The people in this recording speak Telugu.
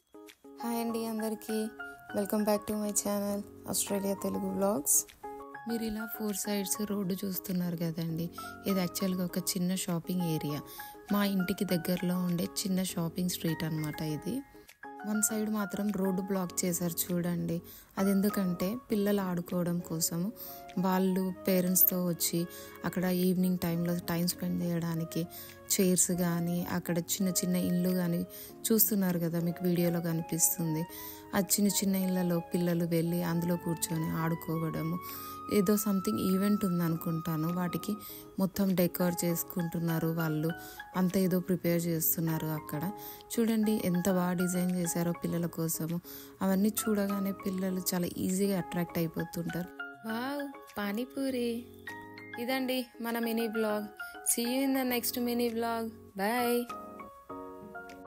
హాయ్ అండి అందరికీ welcome back to my channel Australia Telugu vlogs మీరు ఇలా ఫోర్ సైడ్స్ రోడ్డు చూస్తున్నారు కదండి ఇది యాక్చువల్గా ఒక చిన్న షాపింగ్ ఏరియా మా ఇంటికి దగ్గరలో ఉండే చిన్న షాపింగ్ స్ట్రీట్ అన్నమాట ఇది వన్ సైడ్ మాత్రం రోడ్డు బ్లాక్ చేశారు చూడండి అది ఎందుకంటే పిల్లలు ఆడుకోవడం కోసము వాళ్ళు పేరెంట్స్తో వచ్చి అక్కడ ఈవినింగ్ టైంలో టైం స్పెండ్ చేయడానికి చైర్స్ కానీ అక్కడ చిన్న చిన్న ఇల్లు కానీ చూస్తున్నారు కదా మీకు వీడియోలో కనిపిస్తుంది ఆ చిన్న చిన్న ఇళ్ళలో పిల్లలు వెళ్ళి అందులో కూర్చొని ఆడుకోవడము ఏదో సంథింగ్ ఈవెంట్ ఉంది అనుకుంటాను వాటికి మొత్తం డెకోర్ చేసుకుంటున్నారు వాళ్ళు అంత ఏదో ప్రిపేర్ చేస్తున్నారు అక్కడ చూడండి ఎంత బాగా డిజైన్ చేశారో పిల్లల కోసము అవన్నీ చూడగానే పిల్లలు చాలా ఈజీగా అట్రాక్ట్ అయిపోతుంటారు వావ్ పానీపూరి ఇదండి మన mini blog see you in the next mini blog bye